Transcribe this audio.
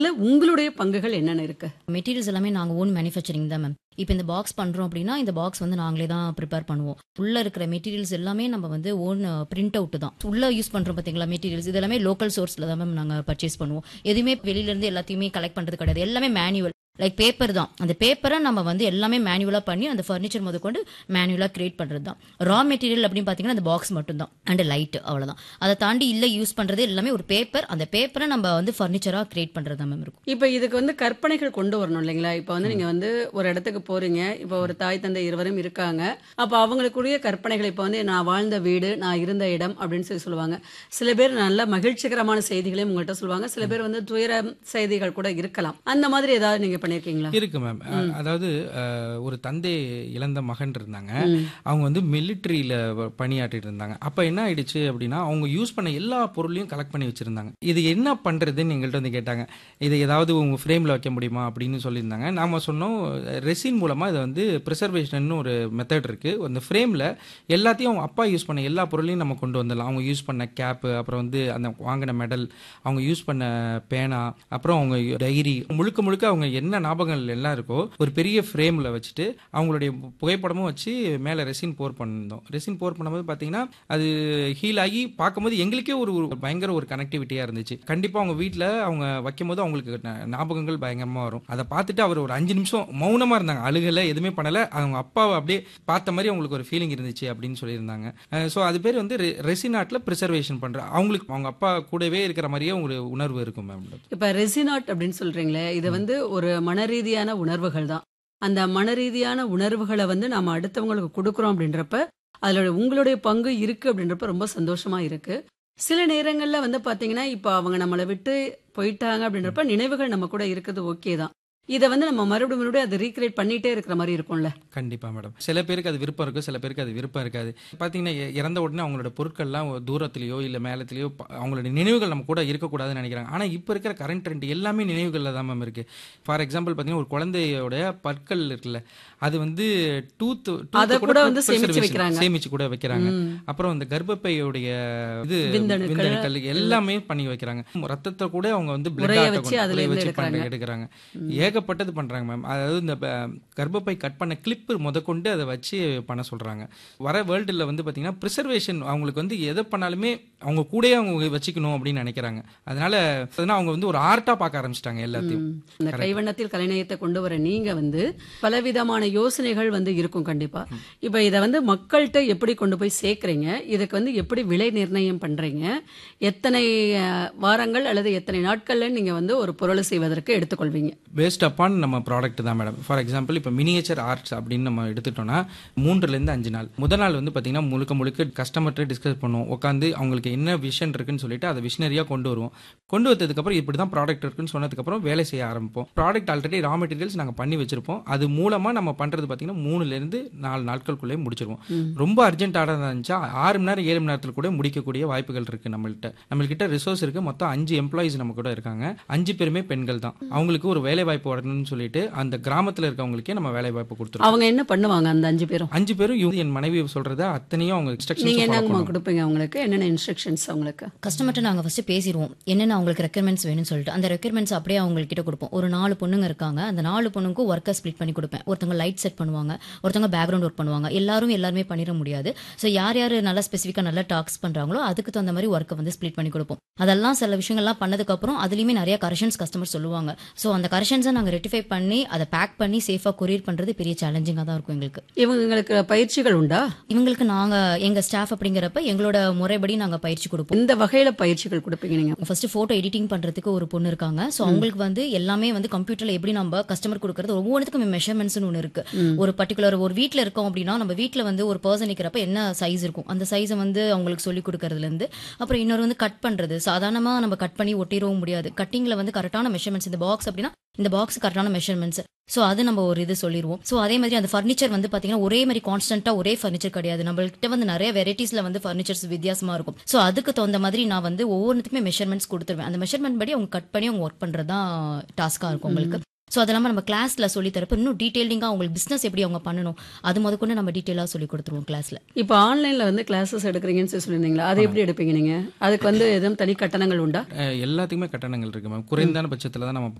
இல்ல உங்களுடைய பங்குகள் என்னென்ன இருக்கு மெட்டீரியல்ஸ் எல்லாமே நாங்கள் ஓன் மேனுஃபேக்சரிங் தான் மேம் இப்போ இந்த பாக்ஸ் பண்ணுறோம் அப்படின்னா இந்த பாக்ஸ் வந்து நாங்களே தான் ப்ரிப்பேர் பண்ணுவோம் உள்ள இருக்கிற மெட்டீரியல்ஸ் எல்லாமே நம்ம வந்து ஓன் பிரிண்ட் அவுட் தான் உள்ள யூஸ் பண்ணுறோம் பார்த்தீங்களா மெட்டீரியல்ஸ் இது எல்லாமே லோக்கல் சோர்ஸில் தான் மேம் நாங்கள் பர்ச்சேஸ் பண்ணுவோம் எதுவுமே வெளியிலேருந்து எல்லாத்தையுமே கலெக்ட் பண்ணுறது கிடையாது எல்லாமே மேனுவல் லைக் பேப்பர் தான் அந்த பேப்பரை நம்ம வந்து எல்லாமே மேனுவலாக பண்ணி அந்த ஃபர்னிச்சர் முதற்கொண்டு மேனுவலாக கிரியேட் பண்ணுறது தான் ரா மெட்டீரியல் அப்படின்னு பார்த்தீங்கன்னா அந்த பாக்ஸ் மட்டும் தான் அண்ட் லைட் அவ்வளோதான் அதை தாண்டி இல்லை யூஸ் பண்ணுறது எல்லாமே ஒரு பேப்பர் அந்த பேப்பரை நம்ம வந்து ஃபர்னிச்சராக கிரியேட் பண்ணுறது தான் மேம் இருக்கும் இப்ப இதுக்கு வந்து கற்பனைகள் கொண்டு வரணும் இல்லைங்களா இப்ப வந்து நீங்க வந்து ஒரு இடத்துக்கு போறீங்க இப்ப ஒரு தாய் தந்தை இருவரும் இருக்காங்க அப்ப அவங்களுக்குரிய கற்பனைகள் இப்ப வந்து நான் வாழ்ந்த வீடு நான் இருந்த இடம் அப்படின்னு சொல்லி சொல்லுவாங்க சில பேர் நல்ல மகிழ்ச்சிகரமான செய்திகளையும் உங்கள்கிட்ட சொல்லுவாங்க சில பேர் வந்து துயர செய்திகள் கூட இருக்கலாம் அந்த மாதிரி ஏதாவது நீங்க பண்ணிருக்கீங்களா இருக்கு மேம் அதாவது அஹ், ஒரு தந்தை இழந்த மகன் இருந்தாங்க அவங்க வந்து மிலிட்ரியில பணியாற்றிட்டு இருந்தாங்க அப்ப என்ன ஆயிடுச்சு அப்படின்னா அவங்க யூஸ் பண்ண எல்லா பொருளையும் கலெக்ட் பண்ணி வச்சிருந்தாங்க இது என்ன பண்றதுன்னு எங்கள்கிட்ட வந்து கேட்டாங்க இதை ஏதாவது உங்க ஃப்ரேம்ல வைக்க முடியுமா அப்படின்னு சொல்லியிருந்தாங்க நாம சொன்னோம் ரெசின் மூலமா இதை வந்து ப்ரிசர்வேஷன் ஒரு மெத்தட் இருக்கு அந்த ஃப்ரேம்ல எல்லாத்தையும் அவங்க அப்பா யூஸ் பண்ண எல்லா பொருளையும் நம்ம கொண்டு வந்துடலாம் அவங்க யூஸ் பண்ண கேப்பு அப்புறம் வந்து அந்த வாங்கின மெடல் அவங்க யூஸ் பண்ண பேனா அப்புறம் அவங்க டைரி முழுக்க முழுக்க அவங்க என்ன ஞாபகங்கள் எல்லாம் இருக்கோ ஒரு பெரிய ஃப்ரேம்ல வச்சுட்டு அவங்களுடைய புகைப்படமும் வச்சு மேலே ரெசின் போர் பண்ணிருந்தோம் ரெசின் போர் பண்ணும்போது பார்த்தீங்கன்னா அது ஹீல் ஆகி பார்க்கும்போது எங்களுக்கே ஒரு ஒரு பயங்கர ஒரு கனெக்டிவிட்டியாக இருந்துச்சு கண்டிப்பாக அவங்க வீட்டில் அவங்க வைக்கும்போது அவங்களுக்கு ந- ஞாபகங்கள் பயங்கரமாக வரும் அதை பார்த்துட்டு அவர் ஒரு அஞ்சு நிமிஷம் மௌனமாக இருந்தாங்க அழுகலை எதுவுமே பண்ணலை அவங்க அப்பாவை அப்படியே பார்த்த மாதிரி அவங்களுக்கு ஒரு ஃபீலிங் இருந்துச்சு அப்படின்னு சொல்லியிருந்தாங்க ஸோ அது பேர் வந்து ரெசின் ஆர்ட்டில் ப்ரிசர்வேஷன் பண்ணுற அவங்களுக்கு அவங்க அப்பா கூடவே இருக்கிற மாதிரியே ஒரு உணர்வு இருக்கும் மேம் இப்ப ரெசினாட் அப்படின்னு சொல்றீங்களே இது வந்து ஒரு மனரீதியான உணர்வுகள் தான் அந்த மனரீதியான உணர்வுகளை வந்து நாம அடுத்தவங்களுக்கு கொடுக்குறோம் அப்படின்றப்ப அதுல உங்களுடைய பங்கு இருக்கு அப்படின்றப்ப ரொம்ப சந்தோஷமா இருக்கு சில நேரங்கள்ல வந்து பாத்தீங்கன்னா இப்ப அவங்க நம்மளை விட்டு போயிட்டாங்க அப்படின்றப்ப நினைவுகள் நம்ம கூட இருக்குது ஓகே தான் இதை வந்து நம்ம மறுபடியும் மறுபடியும் அதை ரீக்ரியேட் பண்ணிட்டே இருக்கிற மாதிரி இருக்கும்ல கண்டிப்பா மேடம் சில பேருக்கு அது விருப்பம் இருக்கும் சில பேருக்கு அது விருப்பம் இருக்காது பாத்தீங்கன்னா இ- இறந்த உடனே அவங்களோட பொருட்கள்லாம் ஒரு தூரத்திலேயோ இல்ல மேலத்திலேயோ ப- அவங்களோட நினைவுகள் நம்ம கூட இருக்கக்கூடாதுன்னு நினைக்கிறாங்க ஆனா இப்ப இருக்கிற கரண்ட் ட்ரெண்ட் எல்லாமே நினைவுகள்ல தான் மேம் இருக்கு ஃபார் எக்ஸாம்பிள் பாத்தீங்கன்னா ஒரு குழந்தையோட பற்கள் இருக்குல்ல அது வந்து டூத் அத கூட வந்து சேமிச்சு வைக்கிறாங்க. சேமிச்சு கூட வைக்கிறாங்க அப்புறம் இந்த கர்ப்பப்பையுடைய இது விந்தணுக்கள். விந்தணுக்கள் எல்லாமே பண்ணி வைக்கிறாங்க ரத்தத்தை கூட அவங்க வந்து blood உறைய ஆட்ட வச்சு கொண்டு- அதுல உறைய இருந்து வச்சு எடுக்கறாங்க. பண்ண- எடுக்கறாங்க ஏகப்பட்டது பண்றாங்க மேம் அதாவது இந்த ப- கர்ப்பப்பை கட் பண்ண கிளிப்பு முதற்கொண்டு அதை வச்சு பண்ண சொல்றாங்க வர வேர்ல்டுல வந்து பாத்தீங்கன்னா ப்ரிசர்வேஷன் அவங்களுக்கு வந்து எதை பண்ணாலுமே அவங்க கூடயே அவங்க வச்சுக்கணும் அப்படின்னு நினைக்கிறாங்க அதனால அதனால அவங்க வந்து ஒரு ஆர்ட்டா பார்க்க ஆரம்பிச்சிட்டாங்க எல்லாத்தையும் ம். இந்த கைவண்ணத்தில் கலைநயத்தை கொண்டு வர நீங்க வந்து பலவிதமான யோசனைகள் வந்து இருக்கும் கண்டிப்பா இப்ப இத வந்து மக்கள்கிட்ட எப்படி கொண்டு போய் சேர்க்கறீங்க இதுக்கு வந்து எப்படி விலை நிர்ணயம் பண்றீங்க எத்தனை அஹ், வாரங்கள் அல்லது எத்தனை நாட்கள்ல நீங்க வந்து ஒரு பொருளை செய்வதற்கு எடுத்துக்கொள்வீங்க பேஸ்ட் அப்பான் நம்ம ப்ராடக்ட் தான் மேடம் ஃபார் எக்ஸாம்பிள் இப்போ மினியேச்சர் ஆர்ட்ஸ் அப்படின்னு நம்ம எடுத்துட்டோம்னா மூன்றுலேருந்து அஞ்சு நாள் முதல் நாள் வந்து பார்த்தீங்கன்னா முழுக்க முழுக்க கஸ்டமர்கிட்ட டிஸ்கஸ் பண்ணுவோம் உட்காந்து அவங்களுக்கு என்ன விஷன் இருக்குன்னு சொல்லிட்டு அதை விஷனரியாக கொண்டு வருவோம் கொண்டு வந்ததுக்கப்புறம் இப்படி தான் ப்ராடக்ட் இருக்குன்னு சொன்னதுக்கப்புறம் வேலை செய்ய ஆரம்பிப்போம் ப்ராடக்ட் ஆல்ரெடி ரா மெட்டீரியல்ஸ் நாங்கள் பண்ணி வச்சிருப்போம் அது மூலமாக நம்ம பண்ணுறது பார்த்தீங்கன்னா மூணுலேருந்து நாலு நாட்களுக்குள்ளே முடிச்சிருவோம் ரொம்ப அர்ஜென்ட் ஆர்டர் இருந்துச்சா ஆறு மணி நேரம் ஏழு மணி நேரத்தில் கூட முடிக்கக்கூடிய வாய்ப்புகள் இருக்கு நம்மள்கிட்ட நம்மள்கிட்ட ரிசோர்ஸ் இருக்கு மொத்தம் அஞ்சு எம்ப்ளாயிஸ் நம்ம கூட இருக்காங்க அஞ்சு பேருமே பெண்கள் தான் அவங்களுக்கு ஒரு வேலை வாய்ப்பு வரணும்னு சொல்லிட்டு அந்த கிராமத்துல இருக்கவங்களுக்கே நம்ம வேலை வாய்ப்பு கொடுத்துருக்கோம் அவங்க என்ன பண்ணுவாங்க அந்த அஞ்சு பேரும் அஞ்சு பேரும் இவங்க என் மனைவி சொல்றத அத்தனையும் அவங்க நீங்க என்னங்கம்மா இன்ஸ்ட்ரக்ஷன் கொடுப்பீங்க அவங்களுக்கு என்னென்ன இன்ஸ்ட்ரக்ஷன்ஸ் அவங்களுக்கு கஸ்டமர்கிட்ட நாங்கள் ஃபஸ்ட்டு பேசிடுவோம் என்னென்ன அவங்களுக்கு ரெக்யர்மெண்ட்ஸ் வேணும்னு சொல்லிட்டு அந்த ரெக்யர்மெண்ட்ஸ் அப்படியே அவங்கக்கிட்ட கொடுப்போம் ஒரு நாலு பொண்ணுங்க இருக்காங்க அந்த நாலு பொண்ணுக்கும் ஒர்க்கை ஸ்ப்ளிட் பண்ணி கொடுப்பேன் ஒருத்தவங்க லைட் செட் பண்ணுவாங்க ஒருத்தவங்க பேக்ரவுண்ட் ஒர்க் பண்ணுவாங்க எல்லாரும் எல்லாருமே பண்ணிட முடியாது ஸோ யார் யார் நல்லா ஸ்பெசிஃபிக்காக நல்லா டாக்ஸ் பண்ணுறாங்களோ அதுக்கு தகுந்த மாதிரி ஒர்க்கை வந்து ஸ்ப்ளிட் பண்ணி கொடுப்போம் அதெல்லாம் சில விஷயங்கள்லாம் பண்ணதுக்கப்புறம் அதுலேயுமே நிறைய கரெக்ஷன்ஸ் கஸ்டமர் சொல்லுவாங்க ஸோ அந்த கரெக்ஷன்ஸை நாங்கள் ரெட்டிஃபை பண்ணி அதை பேக் பண்ணி சேஃபாக கொரியர் பண்ணுறது பெரிய சேலஞ்சிங்காக தான் இருக்கும் எங்களுக்கு இவங்களுக்கு பயிற்சிகள் உண்டா இவங்களுக்கு நாங்கள் எங்கள் ஸ்டாஃப் அப்படிங்கிறப்ப எங்களோட முறைப்படி நாங்கள் பயிற்சி கொடுப்போம் இந்த வகையில பயிற்சிகள் கொடுப்பீங்க நீங்க ஃபர்ஸ்ட் போட்டோ எடிட்டிங் பண்றதுக்கு ஒரு பொண்ணு இருக்காங்க ஸோ அவங்களுக்கு வந்து எல்லாமே வந்து கம்ப்யூட்டர்ல எப்படி நம்ம கஸ்டமர் கொடுக்கறது ஒவ்வொன்றுத்துக்கும் மெஷர்மெண்ட்ஸ்னு ஒன்று இருக்கு ஒரு பர்டிகுலர் ஒரு வீட்டில் இருக்கோம் அப்படின்னா நம்ம வீட்டில் வந்து ஒரு பர்சன் நிற்கிறப்ப என்ன சைஸ் இருக்கும் அந்த சைஸை வந்து அவங்களுக்கு சொல்லி கொடுக்கறதுல இருந்து அப்புறம் இன்னொரு வந்து கட் பண்றது சாதாரணமா நம்ம கட் பண்ணி ஒட்டிடவும் முடியாது கட்டிங்ல வந்து கரெக்டான மெஷர்மெண்ட்ஸ் இந்த பாக்ஸ் அப்படின்னா இந்த பாக்ஸ் கரெக்டான மெஷர்மெண்ட்ஸ் ஸோ அது நம்ம ஒரு இது சொல்லிடுவோம் ஸோ அதே மாதிரி அந்த ஃபர்னிச்சர் வந்து பார்த்தீங்கன்னா ஒரே மாதிரி கான்ஸ்டன்ட்டாக ஒரே ஃபர்னிச்சர் கிடையாது நம்மள்கிட்ட வந்து நிறைய வெரைட்டிஸில் வந்து ஃபர்னிச்சர்ஸ் வித்தியாசமாக இருக்கும் ஸோ அதுக்கு தகுந்த மாதிரி நான் வந்து ஒவ்வொன்றுத்துக்குமே மெஷர்மெண்ட்ஸ் கொடுத்துருவேன் அந்த மெஷர்மெண்ட் படி அவங்க கட் பண்ணி அவங்க ஒர்க் பண்ணுறது தான் டாஸ்க்காக இருக்கும் உங்களுக்கு ஸோ அது இல்லாமல் நம்ம கிளாஸ்ல சொல்லி தரப்ப இன்னும் டீட்டெயிலிங்காக அவங்களுக்கு பிசினஸ் எப்படி அவங்க பண்ணணும் அது முதற்கொண்டு நம்ம டீட்டெயிலாக சொல்லி கொடுத்துருவோம் கிளாஸ்ல இப்போ ஆன்லைன்ல வந்து கிளாஸஸ் எடுக்கிறீங்கன்னு சொல்லி சொல்லியிருந்தீங்களா அது எப்படி எடுப்பீங்க நீங்க அதுக்கு வந்து எதுவும் தனி கட்டணங்கள் உண்டா அஹ் எல்லாத்துக்குமே கட்டணங்கள் இருக்கு மேம் குறைந்தான பட்சத்தில் தான் நம்ம